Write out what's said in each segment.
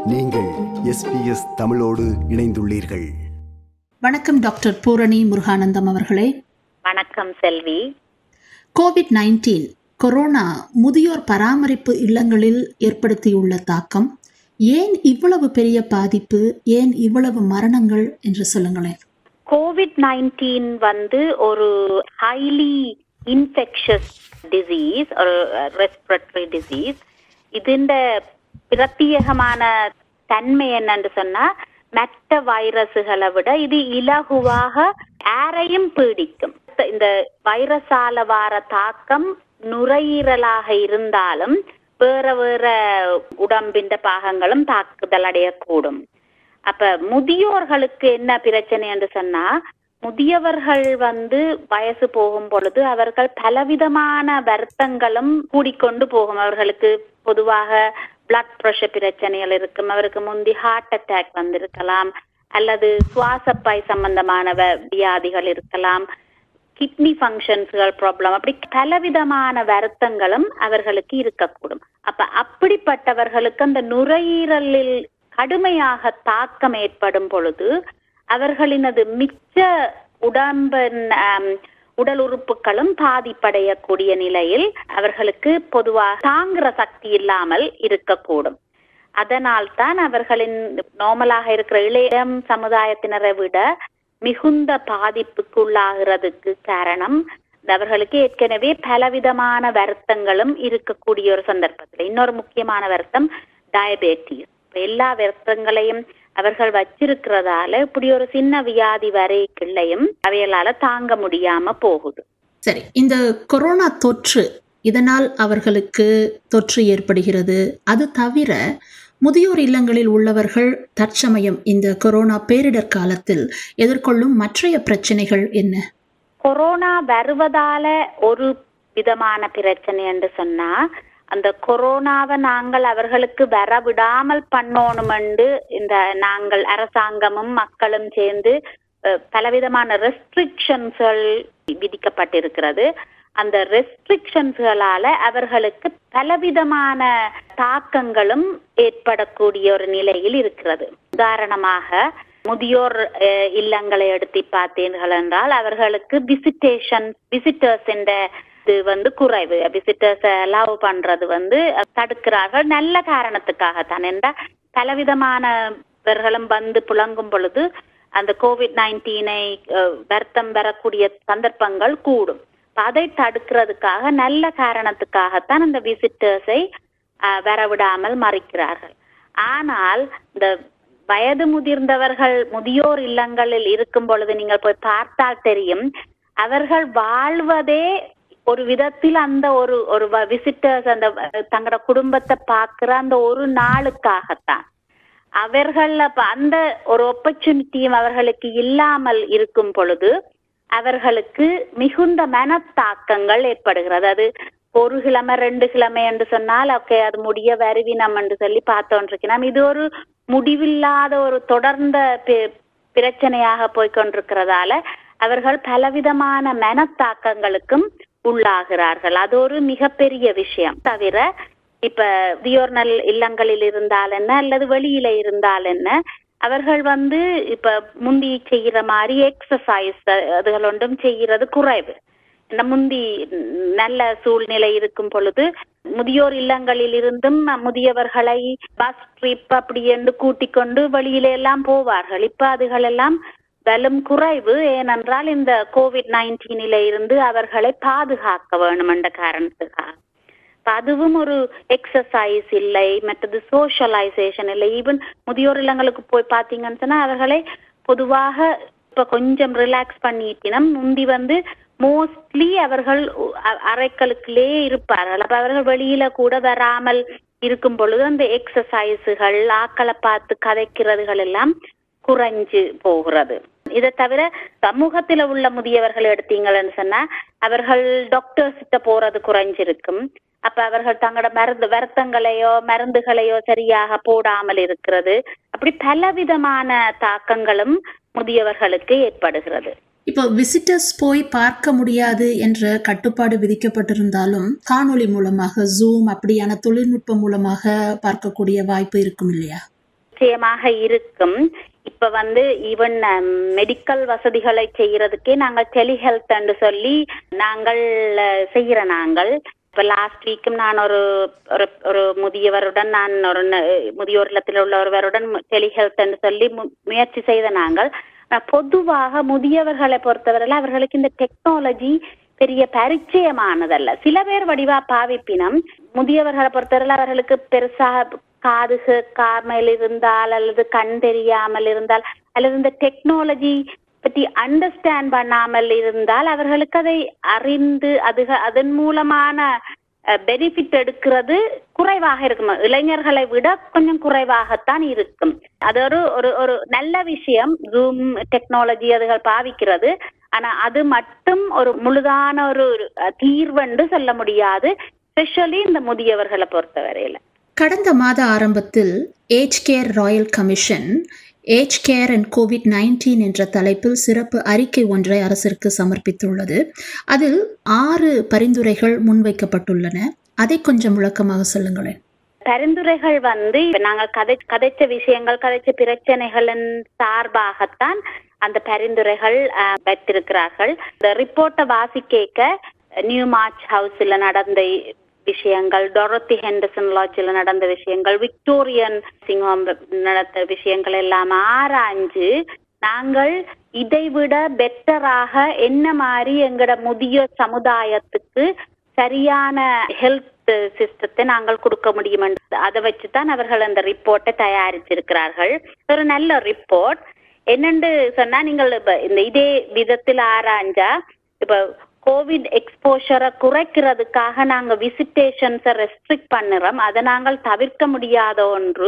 நீங்கள் எஸ்பிஎஸ் தமிழோடு இணைந்துள்ளீர்கள் வணக்கம் டாக்டர் பூரணி முருகானந்தம் அவர்களே வணக்கம் செல்வி கோவிட் நைன்டீன் கொரோனா முதியோர் பராமரிப்பு இல்லங்களில் ஏற்படுத்தியுள்ள தாக்கம் ஏன் இவ்வளவு பெரிய பாதிப்பு ஏன் இவ்வளவு மரணங்கள் என்று சொல்லுங்களேன் கோவிட் நைன்டீன் வந்து ஒரு ஹைலி இன்ஃபெக்ஷஸ் டிசீஸ் ஒரு ரெஸ்பிரட்டரி டிசீஸ் ഇതിന്റെ பிரத்யேகமான தன்மை என்னன்னு சொன்னா மற்ற வைரஸுகளை விட இது இலகுவாக யாரையும் பீடிக்கும் இந்த வைரஸால வார தாக்கம் நுரையீரலாக இருந்தாலும் வேற வேற உடம்பின் பாகங்களும் தாக்குதல் அடையக்கூடும் அப்ப முதியோர்களுக்கு என்ன பிரச்சனை என்று சொன்னா முதியவர்கள் வந்து வயசு போகும் பொழுது அவர்கள் பலவிதமான வருத்தங்களும் கூடிக்கொண்டு போகும் அவர்களுக்கு பொதுவாக பிளட் பிரஷர் பிரச்சனைகள் இருக்கும் அவருக்கு முந்தி ஹார்ட் அட்டாக் வந்திருக்கலாம் அல்லது சுவாசப்பாய் சம்பந்தமான வ- வியாதிகள் இருக்கலாம் கிட்னி ஃபங்க்ஷன்ஸ்கள் ப்ராப்ளம் அப்படி பலவிதமான வருத்தங்களும் அவர்களுக்கு இருக்கக்கூடும் அப்ப அப்படிப்பட்டவர்களுக்கு அந்த நுரையீரலில் கடுமையாக தாக்கம் ஏற்படும் பொழுது அவர்களினது மிச்ச உடம்பின் ஆம், உடல் உறுப்புகளும் பாதிப்படையக்கூடிய நிலையில் அவர்களுக்கு பொதுவாக தாங்குற சக்தி இல்லாமல் இருக்கக்கூடும் அதனால் தான் அவர்களின் நார்மலாக இருக்கிற இளையம் சமுதாயத்தினரை விட மிகுந்த பாதிப்புக்குள்ளாகிறதுக்கு காரணம் அவர்களுக்கு ஏற்கனவே பலவிதமான வருத்தங்களும் இருக்கக்கூடிய ஒரு சந்தர்ப்பத்தில் இன்னொரு முக்கியமான வருத்தம் டயபெட்டிஸ் எல்லா வருத்தங்களையும் அவர்கள் வச்சிருக்கிறதால இப்படி ஒரு சின்ன வியாதி வரைக்குள்ளையும் அவைகளால தாங்க முடியாம போகுது சரி இந்த கொரோனா தொற்று இதனால் அவர்களுக்கு தொற்று ஏற்படுகிறது அது தவிர முதியோர் இல்லங்களில் உள்ளவர்கள் தற்சமயம் இந்த கொரோனா பேரிடர் காலத்தில் எதிர்கொள்ளும் மற்றைய பிரச்சனைகள் என்ன கொரோனா வருவதால ஒரு விதமான பிரச்சனை என்று சொன்னா அந்த கொரோனாவை நாங்கள் அவர்களுக்கு வர விடாமல் பண்ணணுமென்று இந்த நாங்கள் அரசாங்கமும் மக்களும் சேர்ந்து அஹ், பலவிதமான ரெஸ்ட்ரிக்ஷன்ஸ்கள் விதிக்கப்பட்டிருக்கிறது அந்த ரெஸ்ட்ரிக்ஷன்ஸ்களால அவர்களுக்கு பலவிதமான தாக்கங்களும் ஏற்படக்கூடிய ஒரு நிலையில் இருக்கிறது உதாரணமாக முதியோர் அஹ், இல்லங்களை எடுத்து பார்த்தீர்கள் என்றால் அவர்களுக்கு விசிட்டேஷன் விசிட்டர்ஸ் என்ற இது வந்து குறைவு விசிட்டர்ஸ் அலோவ் பண்றது வந்து தடுக்கிறார்கள் நல்ல காரணத்துக்காகத்தான் என்றால் பலவிதமானவர்களும் வந்து புழங்கும் பொழுது அந்த கோவிட் நைன்டீனை வருத்தம் பெறக்கூடிய சந்தர்ப்பங்கள் கூடும் அப்ப அதை தடுக்கிறதுக்காக நல்ல காரணத்துக்காகத்தான் அந்த விசிட்டர்ஸை வரவிடாமல் மறைக்கிறார்கள் ஆனால் இந்த வயது முதிர்ந்தவர்கள் முதியோர் இல்லங்களில் இருக்கும் பொழுது நீங்கள் போய் பார்த்தால் தெரியும் அவர்கள் வாழ்வதே ஒரு விதத்தில் அந்த ஒரு ஒரு விசிட்டர்ஸ் அந்த அஹ், தங்களோட குடும்பத்தை பார்க்கிற அந்த ஒரு நாளுக்காகத்தான் அவர்கள் அப்ப அந்த ஒரு opportunityயும் அவர்களுக்கு இல்லாமல் இருக்கும் பொழுது அவர்களுக்கு மிகுந்த மனத்தாக்கங்கள் ஏற்படுகிறது அது ஒரு கிழமை ரெண்டு கிழமை என்று சொன்னால் ஓகே அது முடிய வருவினம் என்று சொல்லி பார்த்தோன்றிருக்கிறோம் இது ஒரு முடிவில்லாத ஒரு தொடர்ந்த பி- பிரச்சனையாக போய்க்கொண்டிருக்கிறதால அவர்கள் பலவிதமான மனத்தாக்கங்களுக்கும் உள்ளாகிறார்கள் அது ஒரு மிகப்பெரிய விஷயம் தவிர இப்ப தியோர்னல் இல்லங்களில் இருந்தால் என்ன அல்லது வெளியில இருந்தால் என்ன அவர்கள் வந்து இப்ப முந்தி செய்யற மாதிரி எக்ஸசைஸ் அதுகள் ஒன்றும் செய்யறது குறைவு இந்த முந்தி நல்ல சூழ்நிலை இருக்கும் பொழுது முதியோர் இல்லங்களில் இருந்தும் முதியவர்களை பஸ் ட்ரிப் அப்படி என்று கூட்டிக் கொண்டு வெளியில எல்லாம் போவார்கள் இப்ப அதுகள் எல்லாம் பலம் குறைவு ஏனென்றால் இந்த கோவிட் நைன்டீனில இருந்து அவர்களை பாதுகாக்க வேணும் என்ற காரணத்துக்காக இப்ப அதுவும் ஒரு எக்ஸசைஸ் இல்லை மற்றது சோஷியலைசேஷன் இல்லை ஈவன் முதியோர் இல்லங்களுக்கு போய் பார்த்தீங்கன்னு சொன்னா அவர்களை பொதுவாக இப்ப கொஞ்சம் ரிலாக்ஸ் பண்ணிட்டினம் முந்தி வந்து மோஸ்ட்லி அவர்கள் அ- அறைக்களுக்குள்ளே இருப்பார்கள் அப்ப அவர்கள் வெளியில கூட வராமல் இருக்கும் பொழுது அந்த எக்ஸசைஸுகள் ஆக்களை பார்த்து கதைக்கிறதுகள் எல்லாம் குறைஞ்சு போகிறது இதை தவிர சமூகத்துல உள்ள முதியவர்கள் எடுத்தீங்கன்னு சொன்னா அவர்கள் டாக்டர்ஸ் கிட்ட போறது குறைஞ்சிருக்கும் அப்ப அவர்கள் தங்களோட மருந்து வருத்தங்களையோ மருந்துகளையோ சரியாக போடாமல் இருக்கிறது அப்படி பலவிதமான தாக்கங்களும் முதியவர்களுக்கு ஏற்படுகிறது இப்போ விசிட்டர்ஸ் போய் பார்க்க முடியாது என்ற கட்டுப்பாடு விதிக்கப்பட்டிருந்தாலும் காணொளி மூலமாக ஜூம் அப்படியான தொழில்நுட்பம் மூலமாக பார்க்கக்கூடிய வாய்ப்பு இருக்கும் இல்லையா நிச்சயமாக இருக்கும் இப்ப வந்து ஈவன் மெடிக்கல் வசதிகளை செய்யறதுக்கே நாங்கள் டெலிஹெல்த் சொல்லி நாங்கள் அஹ், செய்யற நாங்கள் இப்ப லாஸ்ட் வீக்கும் நான் ஒரு ஒரு ஒரு முதியவருடன் நான் ஒரு ந- முதியோர் இல்லத்தில் உள்ள ஒருவருடன் டெலிஹெல்த் சொல்லி மு- முயற்சி செய்த நாங்கள் ஆனா, பொதுவாக முதியவர்களை பொறுத்தவரையில் அவர்களுக்கு இந்த டெக்னாலஜி பெரிய பரிச்சயமானதல்ல சில பேர் வடிவா பாவிப்பினம் முதியவர்களை பொறுத்தவரையில் அவர்களுக்கு பெருசாக காது கேட்காமல் இருந்தால் அல்லது கண் தெரியாமல் இருந்தால் அல்லது இந்த டெக்னாலஜி பற்றி அண்டர்ஸ்டாண்ட் பண்ணாமல் இருந்தால் அவர்களுக்கு அதை அறிந்து அது அதன் மூலமான பெனிஃபிட் எடுக்கிறது குறைவாக இருக்கும் இளைஞர்களை விட கொஞ்சம் குறைவாகத்தான் இருக்கும் அது ஒரு ஒரு ஒரு நல்ல விஷயம் ஜூம் டெக்னாலஜி அதுகள் பாவிக்கிறது ஆனா அது மட்டும் ஒரு முழுதான ஒரு அஹ், தீர்வென்று சொல்ல முடியாது ஸ்பெஷலி இந்த முதியவர்களை பொறுத்தவரையில கடந்த மாத ஆரம்பத்தில் age care royal commission age care and Covid nineteen என்ற தலைப்பில் சிறப்பு அறிக்கை ஒன்றை அரசிற்கு சமர்ப்பித்துள்ளது அதில் ஆறு பரிந்துரைகள் முன்வைக்கப்பட்டுள்ளன அதை கொஞ்சம் விளக்கமாக சொல்லுங்களேன் பரிந்துரைகள் வந்து இப்ப நாங்க கதை கதைச்ச விஷயங்கள் கதைச்ச பிரச்சனைகளின் சார்பாகத்தான் அந்த பரிந்துரைகள் அஹ், வைத்திருக்கிறார்கள் இந்த ரிப்போர்ட்டை வாசிக்க நியூ மார்ச் ஹவுஸ்ல நடந்த விஷயங்கள் டொரத்தி ஹெண்டர்சன் லாட்ஜில் நடந்த விஷயங்கள் விக்டோரியன் சிங்ஹோம் நடந்த விஷயங்கள் எல்லாம் ஆராய்ஞ்சு நாங்கள் இதைவிட பெட்டராக என்ன மாதிரி எங்கட முதிய சமுதாயத்துக்கு சரியான ஹெல்த் சிஸ்டத்தை நாங்கள் கொடுக்க முடியும் என்று அதை வச்சு தான் அவர்கள் அந்த ரிப்போர்ட்டை தயாரிச்சிருக்கிறார்கள் ஒரு நல்ல ரிப்போர்ட் என்னன்னு சொன்னா நீங்கள் இப்ப இந்த இதே விதத்தில் ஆராய்ஞ்சா இப்ப கோவிட் எக்ஸ்போஷரை குறைக்கிறதுக்காக நாங்க விசிட்டேஷன்ஸை ரெஸ்ட்ரிக்ட் பண்ணுறோம் அதை நாங்கள் தவிர்க்க முடியாத ஒன்று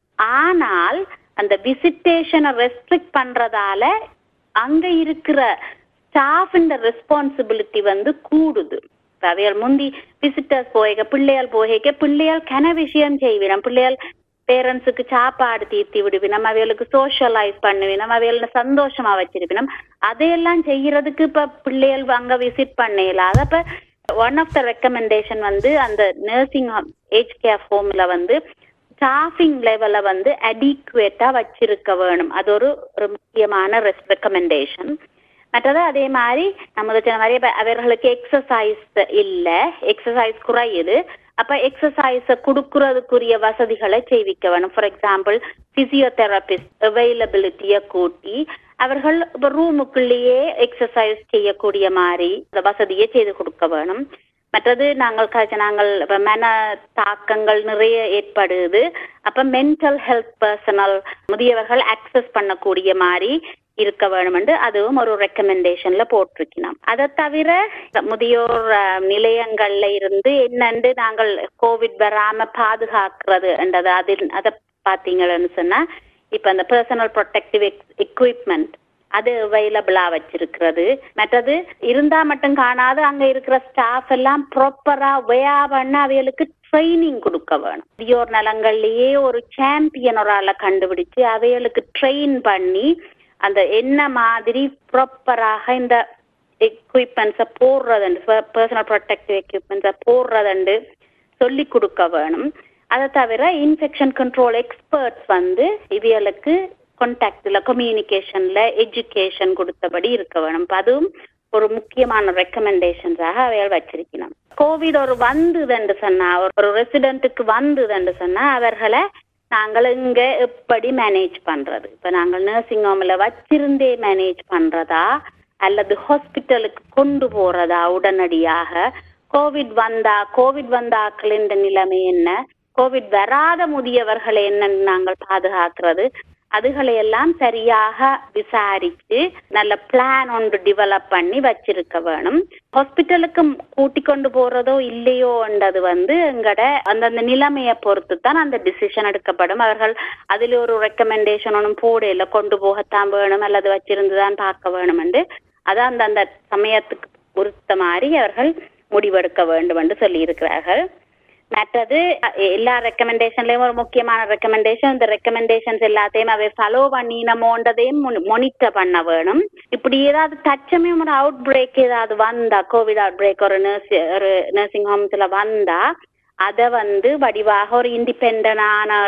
ஆனால் அந்த விசிட்டேஷனை ரெஸ்ட்ரிக்ட் பண்றதால அங்க இருக்கிற ஸ்டாஃபின் ரெஸ்பான்சிபிலிட்டி வந்து கூடுது இப்ப அவைகள் முந்தி விசிட்டர்ஸ் போய்க்க பிள்ளைகள் போய்க்க பிள்ளைகள் கன விஷயம் செய்வினம் பிள்ளைகள் பேரண்ட்ஸுக்கு சாப்பாடு தீர்த்தி விடுவினம் அவைகளுக்கு சோஷியலைஸ் பண்ணுவினம் அவைகள சந்தோஷமா வச்சிருப்பினம் அதையெல்லாம் செய்யறதுக்கு இப்ப பிள்ளைகள் அங்க விசிட் பண்ணலாத இப்ப ஒன் ஆஃப் த ரெக்கமெண்டேஷன் வந்து அந்த நர்சிங் ஏஜ் கேர் ஹோம்ல வந்து ஸ்டாஃபிங் லெவல வந்து அடிக்குவேட்டா வச்சிருக்க வேணும் அது ஒரு ஒரு முக்கியமான ரெக்கமெண்டேஷன் மற்றது அதே மாதிரி நம்ம சொன்ன மாதிரி இப்ப அவர்களுக்கு எக்ஸசைஸ் இல்ல எக்ஸசைஸ் குறையுது அப்ப எக்ஸசைஸ கொடுக்கறதுக்குரிய வசதிகளை செய்விக்க வேணும் ஃபார் எக்ஸாம்பிள் பிசியோதெரபிஸ்ட் அவைலபிலிட்டியை கூட்டி அவர்கள் இப்ப ரூமுக்குள்ளேயே எக்ஸசைஸ் செய்யக்கூடிய மாதிரி அந்த வசதியை செய்து கொடுக்க வேணும் மற்றது நாங்கள் கழிச்ச நாங்கள் இப்ப மன தாக்கங்கள் நிறைய ஏற்படுது அப்ப மென்டல் ஹெல்த் பர்சனல் முதியவர்கள் அக்சஸ் பண்ணக்கூடிய மாதிரி இருக்க வேணும் என்று அதுவும் ஒரு ரெக்கமெண்டேஷன்ல போட்டிருக்கணும் அதை தவிர முதியோர் அஹ், நிலையங்கள்ல இருந்து என்னென்று நாங்கள் கோவிட் வராம பாதுகாக்கிறது என்றது அதில் அதை பாத்தீங்கன்னு சொன்னா இப்ப அந்த பர்சனல் ப்ரொடெக்டிவ் எக்யூப்மெண்ட் அது அவைலபிளா வச்சிருக்கிறது மற்றது இருந்தா மட்டும் காணாது அங்க இருக்கிற ஸ்டாஃப் எல்லாம் ப்ராப்பரா வெயா பண்ண அவைகளுக்கு ட்ரைனிங் கொடுக்க வேணும் முதியோர் நலங்கள்லயே ஒரு சாம்பியன் ஒரு ஆளை கண்டுபிடிச்சு அவைகளுக்கு ட்ரெயின் பண்ணி அந்த என்ன மாதிரி ப்ராப்பராக இந்த எக்யூப்மெண்ட்ஸை போடுறதுண்டு பர்சனல் ப்ரொடெக்டிவ் எக்யூப்மெண்ட்ஸை போடுறதுண்டு சொல்லி கொடுக்க வேணும் அதை தவிர இன்ஃபெக்ஷன் கண்ட்ரோல் எக்ஸ்பர்ட்ஸ் வந்து இவியலுக்கு கான்டாக்ட்ல கம்யூனிகேஷன்ல எஜுகேஷன் கொடுத்தபடி இருக்க வேணும் இப்ப அதுவும் ஒரு முக்கியமான ரெக்கமெண்டேஷன்ஸாக அவையால் வச்சிருக்கணும் கோவிட் ஒரு வந்ததுன்னு சொன்னா ஒரு- ஒரு ரெசிடென்ட்டுக்கு வந்ததுன்னு சொன்னா அவர்களை நாங்கள் இங்க எப்படி மேனேஜ் பண்றது இப்ப நாங்கள் நர்சிங் ஹோம்ல வச்சிருந்தே மேனேஜ் பண்றதா அல்லது ஹாஸ்பிட்டலுக்கு கொண்டு போறதா உடனடியாக கோவிட் வந்தா கோவிட் வந்த ஆக்களின் நிலைமை என்ன கோவிட் வராத முதியவர்களை என்னன்னு நாங்கள் பாதுகாக்கிறது அதுகளை எல்லாம் சரியாக விசாரிச்சு நல்ல பிளான் ஒன்று டெவலப் பண்ணி வச்சிருக்க வேணும் ஹாஸ்பிட்டலுக்கு கூட்டி கொண்டு போறதோ இல்லையோன்றது வந்து எங்கட அந்தந்த நிலைமையை பொறுத்து தான் அந்த டிசிஷன் எடுக்கப்படும் அவர்கள் அதுல ஒரு ரெக்கமெண்டேஷன் ஒன்றும் போடல கொண்டு போகத்தான் வேணும் அல்லது வச்சிருந்துதான் பார்க்க வேணும் என்று அது அந்த அந்த சமயத்துக்கு பொறுத்த மாதிரி அவர்கள் முடிவெடுக்க வேண்டும் என்று சொல்லி இருக்கிறார்கள் மற்றது அ- எல்லா ரெக்கமெண்டேஷன்லயும் ஒரு முக்கியமான ரெக்கமெண்டேஷன் இந்த ரெக்கமெண்டேஷன்ஸ் எல்லாத்தையும் அவை ஃபாலோ பண்ணினமோன்றதையும் மானிட்டர் பண்ண வேணும் இப்படி ஏதாவது தச்சமே ஒரு அவுட் பிரேக் ஏதாவது வந்தா கோவிட் அவுட் பிரேக் ஒரு நர்ஸ் ஒரு நர்சிங் ஹோம்ஸ்ல வந்தா அதை வந்து வடிவாக ஒரு இண்டிபெண்டனான ஒரு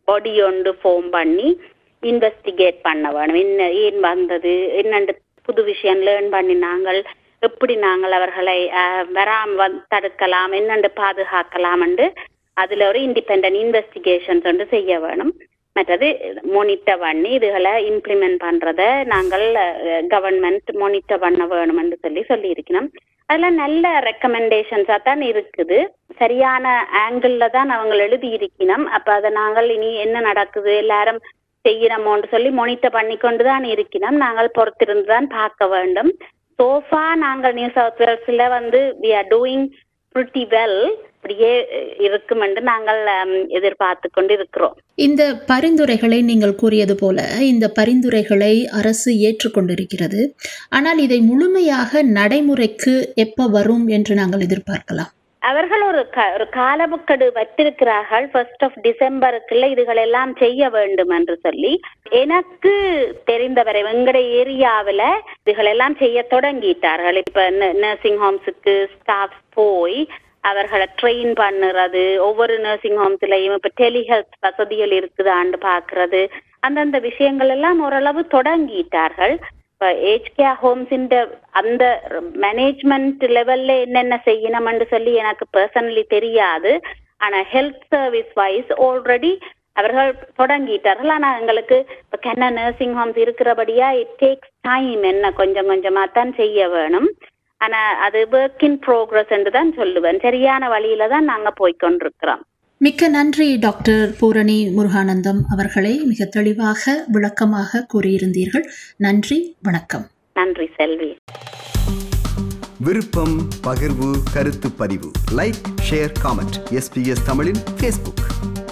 பாடி ஒன்று ஃபார்ம் பண்ணி இன்வெஸ்டிகேட் பண்ண வேணும் என்ன ஏன் வந்தது என்னண்டு புது விஷயம் லேர்ன் பண்ணி நாங்கள் எப்படி நாங்கள் அவர்களை அஹ், வராம வந்து தடுக்கலாம் என்னண்டு பாதுகாக்கலாம் அதுல ஒரு இண்டிபெண்டன்ட் இன்வெஸ்டிகேஷன்ஸ் வந்து செய்ய வேணும் மற்றது மோனிட்டர் பண்ணி இதுகளை இம்ப்ளிமெண்ட் பண்றத நாங்கள் கவர்மெண்ட் மானிட்டர் பண்ண வேணும்னு சொல்லி சொல்லி இருக்கணும் அதெல்லாம் நல்ல ரெக்கமெண்டேஷன்ஸா தான் இருக்குது சரியான ஆங்கிள் தான் அவங்க எழுதி இருக்கணும் அப்ப அதை நாங்கள் இனி என்ன நடக்குது எல்லாரும் செய்யணுமோன்னு சொல்லி மானிட்டர் பண்ணி கொண்டு தான் இருக்கணும் நாங்கள் பொறுத்திருந்து தான் பார்க்க வேண்டும் சோஃபா நாங்கள் நியூ சவுத் வேல்ஸ்ல வந்து we are doing pretty well இப்படியே இருக்கும் என்று நாங்கள் um, எதிர்பார்த்து கொண்டு இருக்கிறோம் இந்த பரிந்துரைகளை நீங்கள் கூறியது போல இந்த பரிந்துரைகளை அரசு ஏற்றுக்கொண்டிருக்கிறது ஆனால் இதை முழுமையாக நடைமுறைக்கு எப்ப வரும் என்று நாங்கள் எதிர்பார்க்கலாம் அவர்கள் ஒரு க- ஒரு காலமுக்கடு வைத்திருக்கிறார்கள் ஃபர்ஸ்ட் ஆஃப் டிசம்பருக்குள்ள இதுகளெல்லாம் செய்ய வேண்டும் என்று சொல்லி எனக்கு தெரிந்தவரை எங்கட ஏரியாவுல இதுகளெல்லாம் செய்ய தொடங்கிட்டார்கள் இப்ப நர்சிங் ஹோம்ஸுக்கு ஸ்டாஃப் போய் அவர்களை ட்ரெயின் பண்ணுறது ஒவ்வொரு நர்சிங் ஹோம்ஸ்லயும் இப்ப டெலிஹெல்த் வசதிகள் இருக்குதான்னு பாக்குறது அந்தந்த விஷயங்கள் எல்லாம் ஓரளவு தொடங்கிட்டார்கள் இப்ப ஏஜ் கேர் ஹோம்ஸின் அந்த மேனேஜ்மெண்ட் லெவல்ல என்னென்ன செய்யணும்னு சொல்லி எனக்கு பர்சனலி தெரியாது ஆனா ஹெல்த் சர்வீஸ் வைஸ் ஆல்ரெடி அவர்கள் தொடங்கிட்டார்கள் ஆனா எங்களுக்கு இப்ப கென்ன நர்சிங் ஹோம்ஸ் இருக்கிறபடியா இட் டேக்ஸ் டைம் என்ன கொஞ்சம் கொஞ்சமா தான் செய்ய வேணும் ஆனா அது ஒர்க் இன் ப்ரோக்ரஸ் என்று தான் சொல்லுவேன் சரியான வழியில தான் நாங்க போய்க்கொண்டிருக்கிறோம் மிக்க நன்றி டாக்டர் பூரணி முருகானந்தம் அவர்களே மிக தெளிவாக விளக்கமாக கூறியிருந்தீர்கள் நன்றி வணக்கம் நன்றி செல்வி விருப்பம் பகிர்வு கருத்து பதிவு லைக் ஷேர் காமெண்ட் எஸ்பிஎஸ் தமிழின் ஃபேஸ்புக்